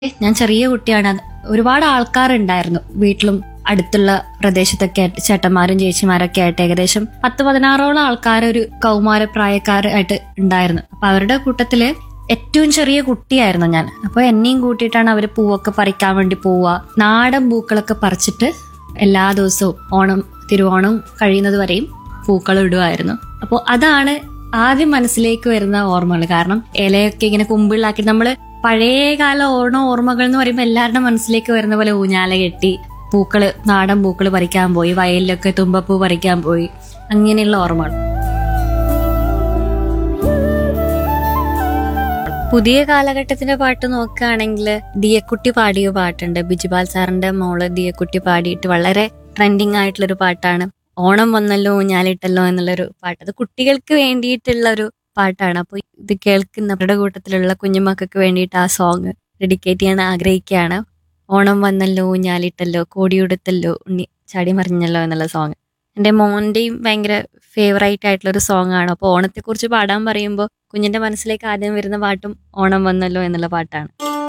ഞാൻ ചെറിയ കുട്ടിയാണ് അത് ഒരുപാട് ആൾക്കാരുണ്ടായിരുന്നു വീട്ടിലും അടുത്തുള്ള പ്രദേശത്തൊക്കെ ആയിട്ട് ചേട്ടന്മാരും ചേച്ചിമാരൊക്കെ ആയിട്ട് ഏകദേശം പത്ത് പതിനാറോളം ആൾക്കാർ ഒരു കൗമാര പ്രായക്കാരായിട്ട് ഉണ്ടായിരുന്നു അപ്പൊ അവരുടെ കൂട്ടത്തില് ഏറ്റവും ചെറിയ കുട്ടിയായിരുന്നു ഞാൻ അപ്പൊ എന്നെയും കൂട്ടിയിട്ടാണ് അവര് പൂവൊക്കെ പറിക്കാൻ വേണ്ടി പോവുക നാടൻ പൂക്കളൊക്കെ പറിച്ചിട്ട് എല്ലാ ദിവസവും ഓണം തിരുവോണം കഴിയുന്നത് വരെയും പൂക്കൾ ഇടുമായിരുന്നു അപ്പോൾ അതാണ് ആദ്യം മനസ്സിലേക്ക് വരുന്ന ഓർമ്മകൾ കാരണം ഇലയൊക്കെ ഇങ്ങനെ കുമ്പിളാക്കി നമ്മള് പഴയകാല ഓണം ഓർമ്മകൾ എന്ന് പറയുമ്പോൾ എല്ലാവരുടെ മനസ്സിലേക്ക് വരുന്ന പോലെ ഊഞ്ഞാല കെട്ടി പൂക്കള് നാടൻ പൂക്കള് പറിക്കാൻ പോയി വയലിലൊക്കെ തുമ്പപ്പൂ പറിക്കാൻ പോയി അങ്ങനെയുള്ള ഓർമ്മകൾ പുതിയ കാലഘട്ടത്തിന്റെ പാട്ട് നോക്കുകയാണെങ്കിൽ ദിയക്കുട്ടി പാടിയ പാട്ടുണ്ട് ബിജുപാൽ സാറിന്റെ മോള് ദിയക്കുട്ടി പാടിയിട്ട് വളരെ ട്രെൻഡിങ് ആയിട്ടുള്ള ഒരു പാട്ടാണ് ഓണം വന്നല്ലോ ഊഞ്ഞാലിട്ടല്ലോ എന്നുള്ളൊരു പാട്ട് അത് കുട്ടികൾക്ക് വേണ്ടിയിട്ടുള്ള ഒരു പാട്ടാണ് അപ്പോൾ ഇത് കേൾക്കുന്നവരുടെ കൂട്ടത്തിലുള്ള കുഞ്ഞുമക്കൾക്ക് വേണ്ടിയിട്ട് ആ സോങ് ഡെഡിക്കേറ്റ് ചെയ്യാൻ ആഗ്രഹിക്കുകയാണ് ഓണം വന്നല്ലോ ഊഞ്ഞാലിട്ടല്ലോ കോടിയുടുത്തല്ലോ ഉണ്ണി ചാടി മറിഞ്ഞല്ലോ എന്നുള്ള സോങ് എൻ്റെ മോൻ്റെയും ഭയങ്കര ഫേവറേറ്റ് ആയിട്ടുള്ള ഒരു സോങ് ആണ് അപ്പോൾ ഓണത്തെക്കുറിച്ച് പാടാൻ പറയുമ്പോൾ കുഞ്ഞിന്റെ മനസ്സിലേക്ക് ആദ്യം വരുന്ന പാട്ടും ഓണം വന്നല്ലോ എന്നുള്ള പാട്ടാണ്